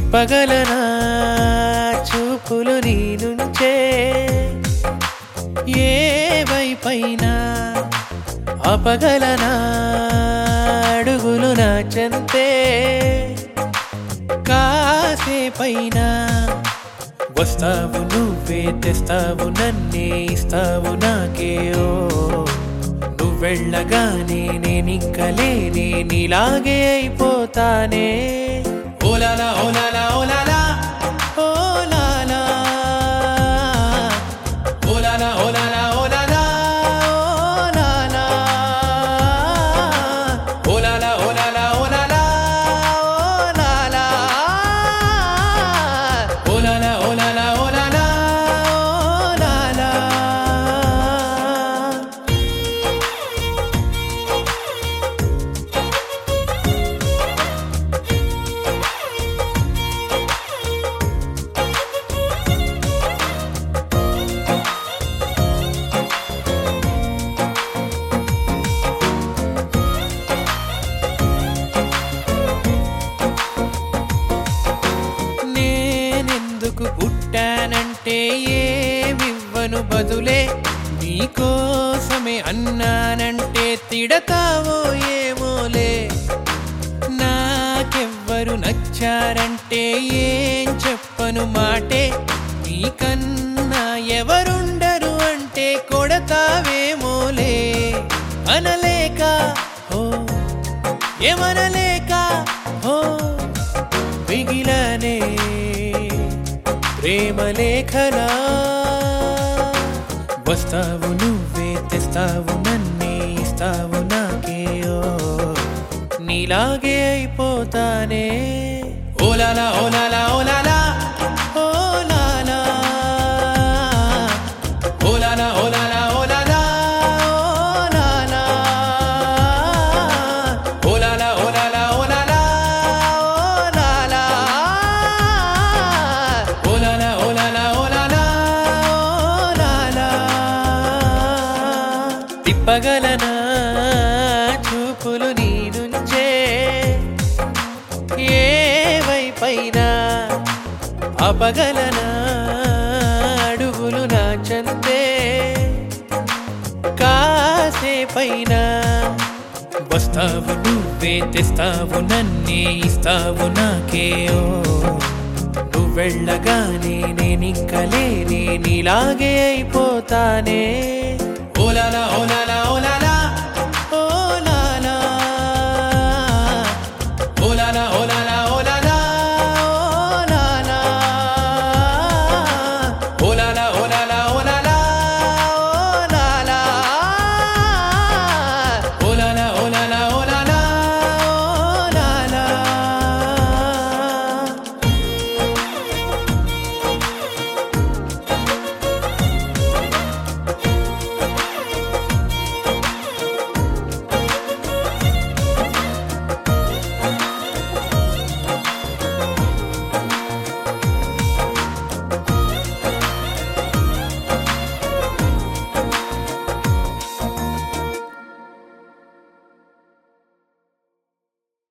తిప్పగలనా చూపులు నీ నుంచే ఏ వైపైనా ఆపగలనా అడుగులు నా చెంతే కాసేపైనా వస్తావు నువ్వే తెస్తావు నన్నే ఇస్తావు నాకే ఓ నువ్వెళ్ళగానే నేనింక లేనే నీలాగే అయిపోతానే ఓలాలా ఓలాలా ఓలాలా ఓలాలా ఓలాలా ఓలాలా ఓలాలా ఓలాలా ఓలాలా ఓలాలా ఓలాలా ఓలాలా ఓలాలా ఓలాలా ఓలాలా ఓలాలా నేనెందుకు పుట్టానంటే ఏమివ్వను బదులే నీకోసమే అన్నానంటే తిడతావో ఏమోలే నాకెవ్వరు నచ్చారంటే ఏం చెప్పను మాటే నీకన్నా ఎవరుండరు అంటే కొడతావేమోలే అనలేక ఓ ఏమనలేక ఓ మిగిలనే ప్రేమ లేఖనా వస్తావు నువ్వే తెస్తావు నన్నే ఇస్తావు నాకే ఓ నీలాగే అయిపోతానే ఓలాలా ఓలాలా ఓలాలా ఓలాలా ఓలాలా ఓలాలా ఓలాలా ఓలాలా ఓలాలా ఓలాలా ఓలాలా ఓలాలా ఓలాలా ఓలాలా ఓలాలా ఓలాలా తిప్పగలనా చూపులు నీ నుంచే ఏ వైపైనా అపగలనా అడుగులు నా చందే కాసేపైనా వస్తావు నువ్వే తెస్తావు నన్నే ఇస్తావు నాకే ఓ నువ్వెళ్ళగానే నేనింక లేనే నీలాగే అయిపోతానే